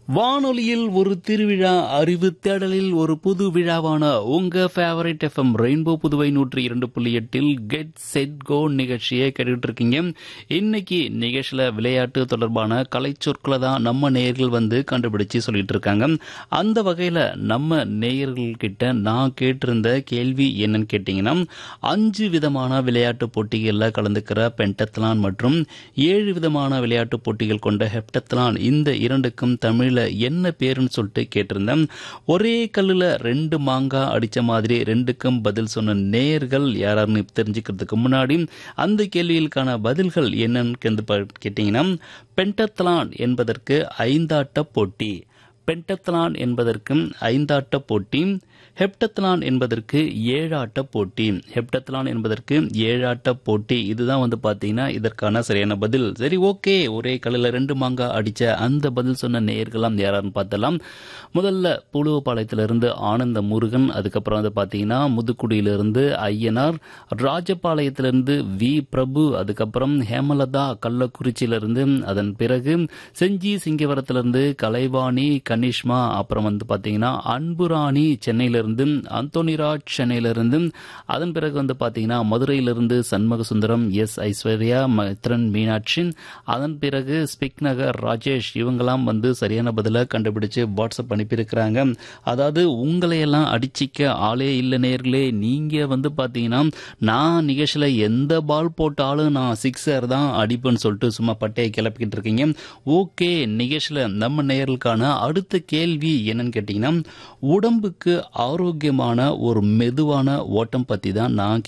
வானொலியில் ஒரு திருவிழா அறிவு தேடலில் ஒரு புது விழாவான உங்க ஃபேவரட் எஃப்எம் ரெயின்போ புதுவை நூற்றி இரண்டு புள்ளி எட்டில் கெட் செட் கோ நிகழ்ச்சியை கேட்டுட்டு இருக்கீங்க இன்னைக்கு நிகழ்ச்சியில விளையாட்டு தொடர்பான கலைச்சொற்களை தான் நம்ம நேயர்கள் வந்து கண்டுபிடிச்சு சொல்லிட்டு இருக்காங்க அந்த வகையில நம்ம நேயர்கள் கிட்ட நான் கேட்டிருந்த கேள்வி என்னன்னு கேட்டீங்கன்னா அஞ்சு விதமான விளையாட்டு போட்டிகளில் கலந்துக்கிற பென்டத்லான் மற்றும் ஏழு விதமான விளையாட்டு போட்டிகள் கொண்ட ஹெப்டத்லான் இந்த இரண்டுக்கும் தமிழ்ல என்ன பேருன்னு சொல்லிட்டு கேட்டிருந்தேன் ஒரே கல்லுல ரெண்டு மாங்காய் அடிச்ச மாதிரி ரெண்டுக்கும் பதில் சொன்ன நேயர்கள் யாராருன்னு தெரிஞ்சுக்கிறதுக்கு முன்னாடி அந்த கேள்விகளுக்கான பதில்கள் என்னன்னு கேந்து பா- கேட்டீங்கன்னா பென்டத்லான் என்பதற்கு ஐந்தாட்ட போட்டி பென்டத்லான் என்பதற்கு ஐந்தாட்ட போட்டி ஹெப்டத்லான் என்பதற்கு ஏழாட்ட போட்டி ஹெப்டத்லான் என்பதற்கு ஏழாட்ட போட்டி இதுதான் வந்து பார்த்தீங்கன்னா இதற்கான சரியான பதில் சரி ஓகே ஒரே கல்லில் ரெண்டு மாங்காய் அடிச்ச அந்த பதில் சொன்ன நேயர்களாம் யாராருன்னு பார்த்தலாம் முதல்ல புழுவப்பாளையத்திலிருந்து ஆனந்த முருகன் அதுக்கப்புறம் வந்து பார்த்தீங்கன்னா முதுக்குடியிலிருந்து ஐயனார் ராஜபாளையத்திலிருந்து வி பிரபு அதுக்கப்புறம் ஹேமலதா கள்ளக்குறிச்சியிலிருந்து அதன் பிறகு செஞ்சி சிங்கவரத்திலிருந்து கலைவாணி கனிஷ்மா அப்புறம் வந்து பார்த்தீங்கன்னா அன்புராணி சென்னையிலிருந்து அந்தோனிராஜ் சென்னையிலிருந்து அதன் பிறகு வந்து பார்த்தீங்கன்னா மதுரையிலிருந்து சண்முக சுந்தரம் எஸ் ஐஸ்வர்யா மித்ரன் மீனாட்சி அதன் பிறகு ஸ்பிக் நகர் ராஜேஷ் இவங்கெல்லாம் வந்து சரியான பதிலை கண்டுபிடிச்சு வாட்ஸ்அப் அனுப்பியிருக்கிறாங்க அதாவது உங்களையெல்லாம் அடிச்சிக்க ஆளே இல்லை நேர்களே நீங்க வந்து பார்த்தீங்கன்னா நான் நிகழ்ச்சியில் எந்த பால் போட்டாலும் நான் சிக்ஸர் தான் அடிப்பேன்னு சொல்லிட்டு சும்மா பட்டையை கிளப்பிக்கிட்டு இருக்கீங்க ஓகே நிகழ்ச்சியில் நம்ம நேயர்களுக்கான அடுத்த கேள்வி என்னன்னு கேட்டிங்கன்னா உடம்புக்கு ஆரோக்கியமான ஒரு மெதுவான ஓட்டம் பற்றி தான் நான்